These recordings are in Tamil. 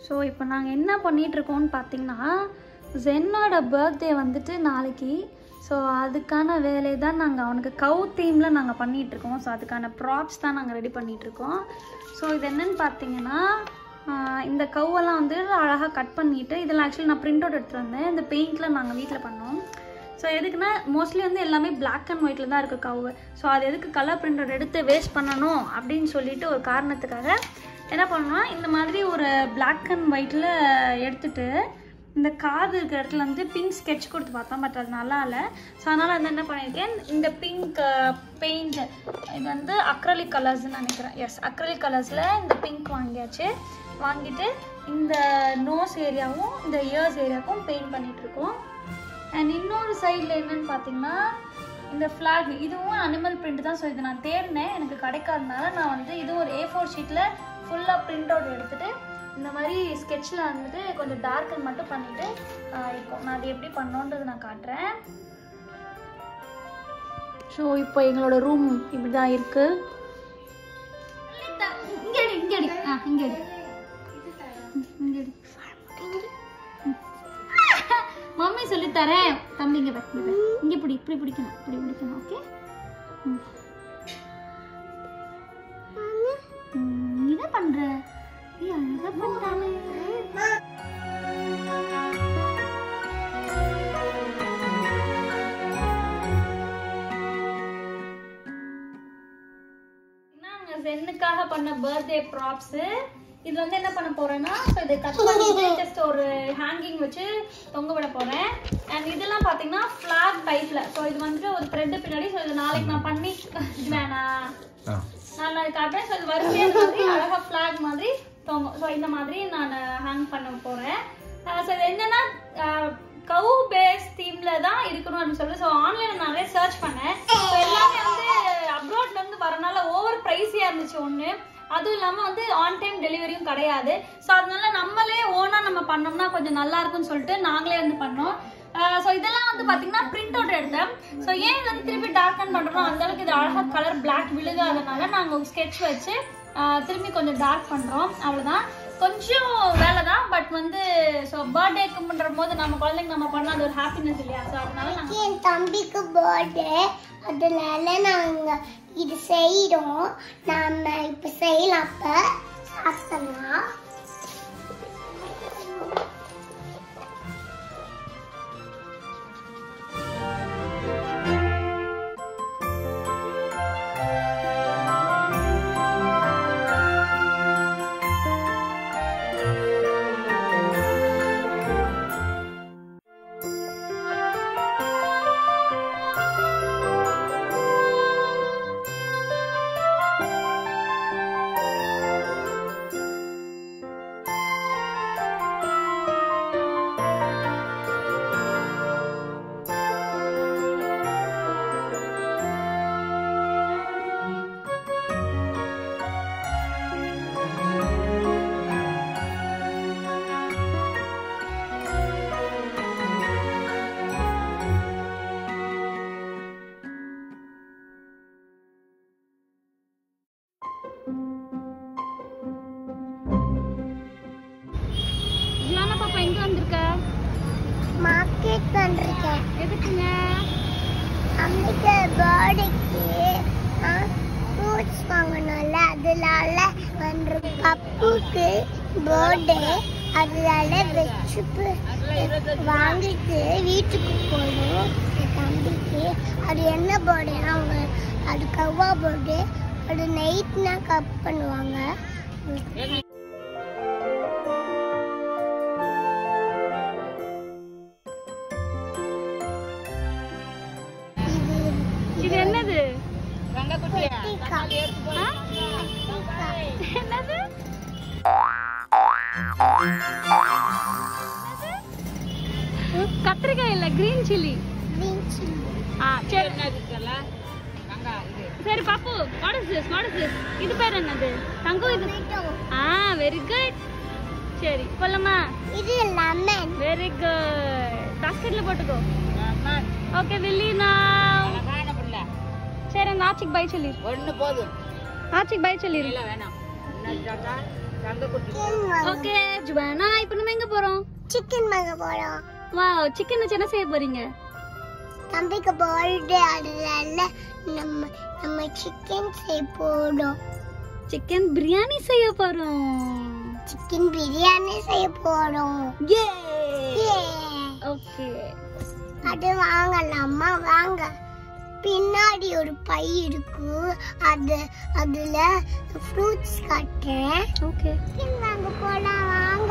ஸோ இப்போ நாங்கள் என்ன பண்ணிட்டு இருக்கோம்னு பார்த்தீங்கன்னா ஜென்னோட பர்த்டே வந்துட்டு நாளைக்கு ஸோ அதுக்கான வேலையை தான் நாங்கள் அவனுக்கு கவு தீமில் நாங்கள் பண்ணிகிட்ருக்கோம் ஸோ அதுக்கான ப்ராப்ஸ் தான் நாங்கள் ரெடி பண்ணிகிட்ருக்கோம் ஸோ இது என்னன்னு பார்த்தீங்கன்னா ஆஹ் இந்த கவ்வெல்லாம் வந்து அழகாக கட் பண்ணிவிட்டு இதெல்லாம் ஆக்சுவலி நான் பிரிண்ட் அவுட் எடுத்துகிட்டு வந்தேன் இந்த பெயிண்டில் நாங்கள் வீட்டில் பண்ணோம் ஸோ எதுக்குன்னா மோஸ்ட்லி வந்து எல்லாமே பிளாக் அண்ட் ஒயிட்டில் தான் இருக்குது கவு ஸோ அது எதுக்கு கலர் பிரிண்ட் அவுட் எடுத்து வேஸ்ட் பண்ணணும் அப்படின்னு சொல்லிட்டு ஒரு காரணத்துக்காக என்ன பண்ணோம்னா இந்த மாதிரி ஒரு பிளாக் அண்ட் ஒயிட்டில் எடுத்துட்டு இந்த காது இருக்கிற இடத்துல வந்து பிங்க் ஸ்கெட்ச் கொடுத்து பார்த்தோம் பட் அது நல்லா இல்லை ஸோ அதனால் வந்து என்ன பண்ணியிருக்கேன் இந்த பிங்க் பெயிண்ட் இது வந்து அக்ரலிக் கலர்ஸ்னு நினைக்கிறேன் எஸ் அக்ரலிக் கலர்ஸில் இந்த பிங்க் வாங்கியாச்சு வாங்கிட்டு இந்த நோஸ் ஏரியாவும் இந்த இயர்ஸ் ஏரியாவுக்கும் பெயிண்ட் பண்ணிகிட்ருக்கோம் அண்ட் இன்னொரு சைடில் என்னன்னு பார்த்தீங்கன்னா இந்த ஃப்ளாக் இதுவும் அனிமல் பிரிண்ட் தான் ஸோ இது நான் தேடினேன் எனக்கு கிடைக்காதனால நான் வந்து இது ஒரு ஏ ஃபோர் ஷீட்டில் ஃபுல்லாக பிரிண்ட் அவுட் எடுத்துகிட்டு இந்த மாதிரி ஸ்கெட்சில் வந்துட்டு கொஞ்சம் டார்க்கன் மட்டும் பண்ணிவிட்டு இருக்கும் நான் அது எப்படி பண்ணோன்றது நான் காட்டுறேன் ஸோ இப்போ எங்களோட ரூம் இப்படி தான் இருக்குது இங்கே அடி இங்கே அடி ஆ இங்கே அடி ம், இங்கே அடி ம். மம்மி சொல்லித்தரேன் தம்பி இங்கே பாரு, இங்க பாரு. இங்கே பிடி இப்படி பிடிக்கணும் இப்படி பிடிக்கணும் ஓகே நீ என்ன பண்ற நீ அழகா பண்றானே நாங்க சென்னுக்காக பண்ண பர்த்டே ப்ராப்ஸ் இது வந்து என்ன பண்ண போறேன்னா ஸோ இதை கட் பண்ணிட்டு ஜஸ்ட் ஒரு ஹேங்கிங் வச்சு தொங்க விட போறேன் அண்ட் இதெல்லாம் பாத்தீங்கன்னா ஃபிளாக் டைப்ல ஸோ இது வந்துட்டு ஒரு த்ரெட் பின்னாடி ஸோ இது நாளைக்கு நான் பண்ணி வேணாம் நான் நாளைக்கு காட்டுறேன் ஸோ இது வரிசையா இந்த மாதிரி அழகா ஃபிளாக் மாதிரி தொங்கும் ஸோ இந்த மாதிரி நான் ஹேங் பண்ண போறேன் ஸோ இது என்னன்னா கவு பேஸ் தீம்ல தான் இருக்கணும் அப்படின்னு சொல்லி ஸோ ஆன்லைன்ல நிறைய சர்ச் பண்ணேன் ஸோ எல்லாமே வந்து அப்ராட்ல இருந்து வரனால ஓவர் ப்ரைஸியா இருந்துச்சு ஒன்று அதுவும் இல்லாம வந்து ஆன் டைம் டெலிவரியும் கிடையாது ஸோ அதனால நம்மளே ஓனா நம்ம பண்ணோம்னா கொஞ்சம் நல்லா இருக்கும்னு சொல்லிட்டு நாங்களே வந்து பண்ணோம் ஸோ இதெல்லாம் வந்து பார்த்தீங்கன்னா பிரிண்ட் அவுட் எடுத்தேன் ஸோ ஏன் இது வந்து திருப்பி டார்க்கன் பண்ணுறோம் அந்த அளவுக்கு இது அழகாக கலர் பிளாக் விழுகாதனால நாங்கள் ஸ்கெட்ச் வச்சு ஆஹ் திரும்பி கொஞ்சம் டார்க் பண்ணுறோம் அவ்வளோதான் கொஞ்சம் வேலை தான் பட் வந்து ஸோ பர்த்டேக்கு பண்ணுற போது நம்ம குழந்தைங்க நம்ம பண்ணால் அது ஒரு ஹாப்பினஸ் இல்லையா ஸோ அதனால நாங்கள் என் தம்பிக்கு பர்த்டே அதனால நாங்க இது செய்யறோம் நாம இப்ப செய்யலாம் அப்ப சாப்பிடலாம் ஜியானா பாப்பா எங்கே வந்திருக்க மார்க்கெட் வந்திருக்கேன் எதுக்குங்க அம்மிக்கு பர்த்டேக்கு ஃப்ரூட்ஸ் வாங்கணும்ல அதனால வந்து பப்புக்கு பர்த்டே அதனால வச்சு வாங்கிட்டு வீட்டுக்கு போகணும் என் தம்பிக்கு அது என்ன பர்த்டேனா அவங்க அது கவ்வா பர்த்டே அது நைட்னா கட் பண்ணுவாங்க இது என்னது குட்டிக்கா. ஆ? என்னது கத்திரிக்காய் இல்ல கிரீன் சில்லி Green chilli. ஆ சரி சரி பாப்பு what is this what is this இது பேர் என்னது தங்கம் இது Tomato. ஆ வெரி குட் சரி போலாமா இது லெமன் வெரி குட் பாஸ்கெட்ல போட்டுக்கோ ஓகே வில்லினா சரி அந்த ஆச்சிக்கு பை சொல்லி ஒண்ணு போதும் ஆச்சிக்கு பை சொல்லிடு இல்ல வேணாம் இன்னொரு டாட்டா சிக்கன் வாங்க ஓகே ஜுவானா இப்போ நம்ம எங்க போறோம் சிக்கன் வாங்க போறோம் வாவ் சிக்கன் வச்சு என்ன செய்ய போறீங்க தம்பிக்கு பர்த்டே அதனால நம்ம நம்ம சிக்கன் செய்ய போறோம் சிக்கன் பிரியாணி செய்ய போறோம் சிக்கன் பிரியாணி செய்ய போறோம் ஏ Yeah. ஓகே அது வாங்கலாமா வாங்க பின்னாடி ஒரு பை இருக்கு அது அதுல ஃப்ரூட்ஸ் கட்டுறேன் ஓகே சிக்கன் வாங்க போலாம் வாங்க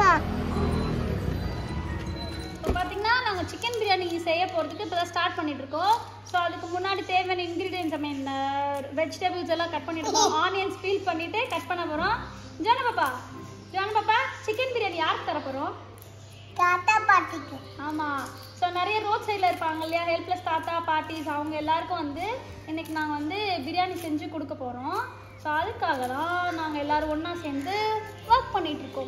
இப்போ பார்த்தீங்கன்னா நாங்கள் சிக்கன் பிரியாணி செய்ய போகிறதுக்கு இப்போ தான் ஸ்டார்ட் பண்ணிட்டு இருக்கோம் ஸோ அதுக்கு முன்னாடி தேவையான இன்க்ரீடியன்ஸ் ஐ மீன் வெஜிடபிள்ஸ் எல்லாம் கட் பண்ணிட்டு இருக்கோம் ஆனியன்ஸ் பீல் பண்ணிட்டு கட் பண்ண போகிறோம் ஜான பாப்பா ஜான பாப்பா சிக்கன் பிரியாணி யாருக்கு தர போகிறோம் தாத்தா பாட்டிக்கு ஆமாம் ஸோ நிறைய ரோட் சைடில் இருப்பாங்க இல்லையா ஹெல்ப்லெஸ் தாத்தா பாட்டிஸ் அவங்க எல்லாருக்கும் வந்து இன்னைக்கு நாங்கள் வந்து பிரியாணி செஞ்சு கொடுக்க போகிறோம் ஸோ அதுக்காக தான் நாங்கள் எல்லாரும் ஒன்றா சேர்ந்து ஒர்க் பண்ணிட்டு இருக்கோம்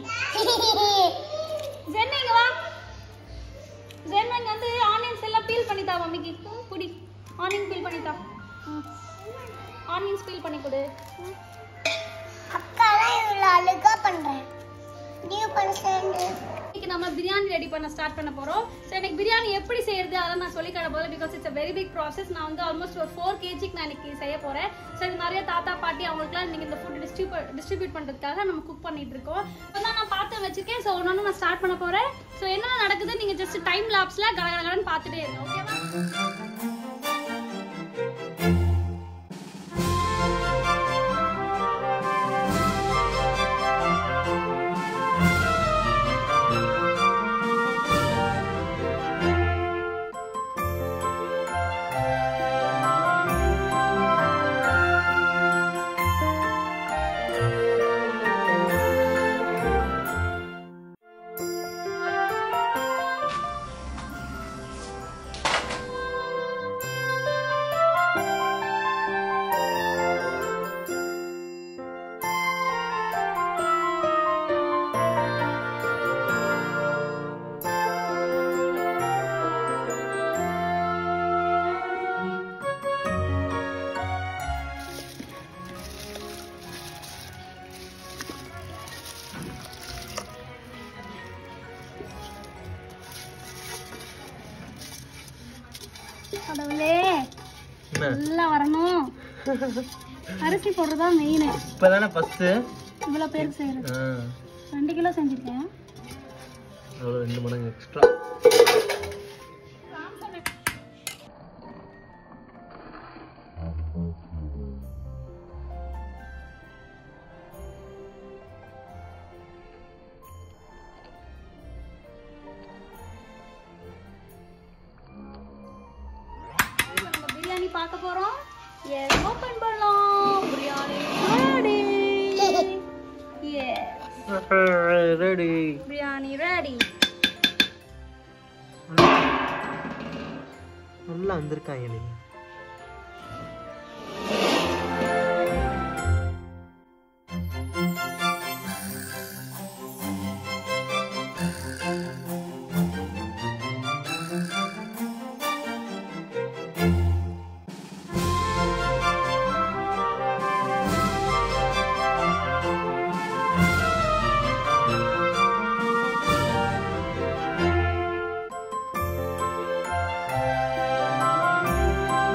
ஜென் இங்க வா ஜென் இங்க வந்து ஆனியன்ஸ் எல்லாம் பீல் பண்ணி தா மம்மிக்கு குடி ஆனியன் பீல் பண்ணி தா ஆனியன்ஸ் பீல் பண்ணி கொடு அக்காலாம் இவ்வளவு அழகா பண்றேன் நீ பண்ண சேர்ந்து இன்னைக்கு நம்ம பிரியாணி ரெடி பண்ண ஸ்டார்ட் பண்ண போறோம் ஸோ எனக்கு பிரியாணி எப்படி செய்யறது அதை நான் சொல்லி தர போகிறேன் because it's very big process நான் வந்து ஆல்மோஸ்ட் ஒரு ஃபோர் கேஜிக்கு நான் இன்னைக்கு செய்ய போறேன் ஸோ இது நிறைய தாத்தா பாட்டி அவங்களுக்குலாம் இன்னைக்கு இந்த ஃபுட் டிஸ்ட்ரிபியூட் டிஸ்ட்ரிபியூட் பண்றதுக்காக நம்ம குக் பண்ணிட்டு இருக்கோம் இப்போ தான் நான் பார்த்து வச்சிருக்கேன் ஸோ ஒன்று நான் ஸ்டார்ட் பண்ண போறேன் ஸோ என்ன நடக்குது நீங்க ஜஸ்ட் டைம் லாப்ஸ்ல கடகடன்னு பார்த்துட்டே இருங்க ஓகேவா கடவுளே என்ன நல்லா வரணும் அரிசி போடுறதா மெயின் இப்பதானே ஃபர்ஸ்ட் இவ்வளோ பேருக்கு செய்யறது ரெண்டு கிலோ செஞ்சிருக்கேன் அவ்வளோ ரெண்டு மடங்கு எக்ஸ்ட்ரா இப்ப நம்ம பிரியாணி பார்க்க போறோம் எஸ் ஓபன் பண்ணலாம் biryani ready yes ready biryani ready நல்லா வந்திருக்காங்க நீங்க ஆ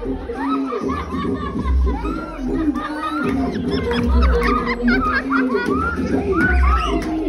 Thank